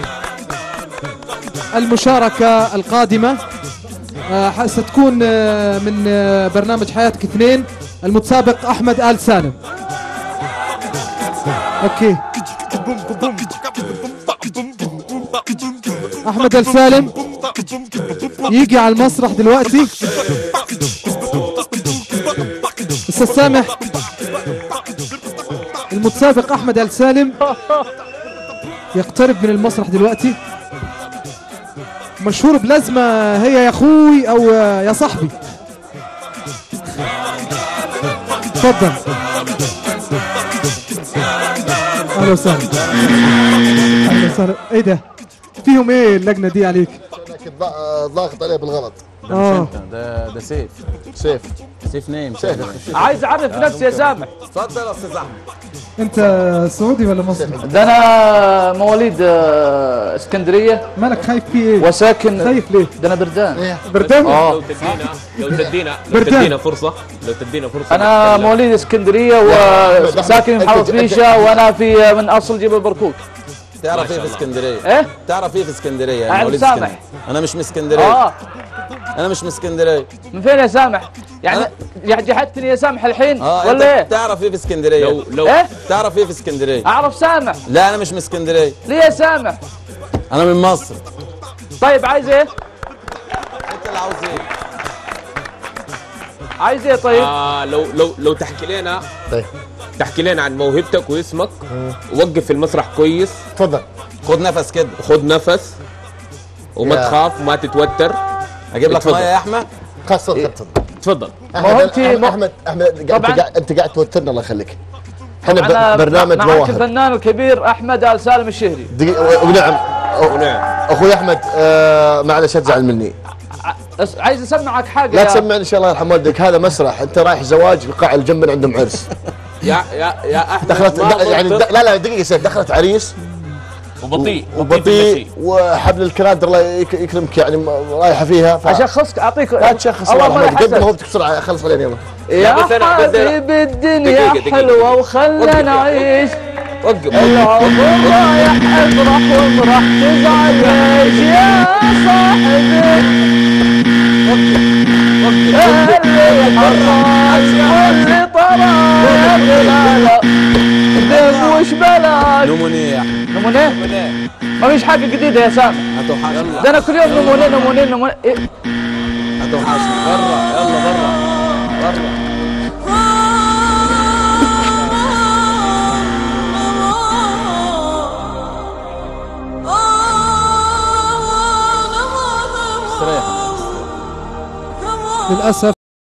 المشاركة القادمة آه، ستكون آه، من آه، برنامج حياتك اثنين المتسابق أحمد آل سالم أوكي أحمد آل سالم يجي على المسرح دلوقتي أستاذ سامح المتسابق أحمد آل سالم يقترب من المسرح دلوقتي مشهور بلازمة هي يا اخوي او يا صاحبي تفضل اهلا وسهلا اهلا وسهلا ايه ده فيهم ايه اللجنة دي عليك ضاغط عليه بالغلط اه ده ده سيف سيف سيف نيم سيف عايز اعرف نفسي يا سامح اتفضل يا استاذ احمد انت سعودي ولا مصري ده انا مواليد آه، اسكندريه مالك خايف في ايه وساكن خايف ليه ده انا بردان بردان اه لو تدينا لو تدينا لو بردان. تدينا فرصة لو تدينا فرصة انا نتكلم. مواليد اسكندريه وساكن في محافظه فيشه وانا في من اصل جبل بركوك تعرف ما ايه شاء في الله. اسكندريه ايه تعرف ايه في اسكندريه أعرف مواليد سامح. اسكندرية. انا مش من اسكندريه اه انا مش من اسكندريه من فين يا سامح يعني يعني جحدتني يا سامح الحين اه ولا انت ايه تعرف ايه في اسكندريه لو لو ايه تعرف ايه في اسكندريه اعرف سامح لا انا مش من اسكندريه ليه يا سامح انا من مصر طيب عايز ايه انت اللي عاوز ايه عايز ايه طيب آه لو لو لو تحكي لنا طيب تحكي لنا عن موهبتك واسمك وقف في المسرح كويس تفضل خد نفس كده خد نفس وما يا. تخاف وما تتوتر اجيب لك اتفضل. ميه يا احمد خلاص تفضل تفضل تفضل موهبتي- احمد احمد احمد انت طبعاً. قاعد انت قاعد توترنا الله يخليك احنا انا ب- برنامج معك مواهب الفنان الكبير احمد ال سالم الشهري دقيقة ونعم ونعم اخوي احمد آه معلش لا تزعل مني ع- أس- عايز اسمعك حاجه لا يا- تسمعني ان شاء الله يرحم والدك هذا مسرح انت رايح زواج في قاع الجنبن عندهم عرس يا يا يا احمد دخلت ما د- يعني ضبطت د- لا لا دقيقه سيف دخلت عريس وبطيء وبطيء وحبل الكنادر الله يك- يكرمك يعني م- رايحه فيها ف... اشخصك اعطيك لا تشخص الله الله ما يرحمك. قدم يحسن موهبتك بسرعه خلص علينا يلا يا بس أنا- بس أنا- حبيب الدنيا دقيقة- دقيقة- حلوه دقيقة. وخلنا وقف يا نعيش وقف العمر رايح افرح وافرح تزعل ليش يا صاحبي اللي حراس واللي طرى يا بلالا دم وش بلاك نمونيه يا احمد نمونه نمونيه ما فيش حاجه جديده يا سامح هتوحشني ده انا كل يوم نمونه نمونه نمونه إيه؟ هتوحشني برا يلا برا برا استريح للاسف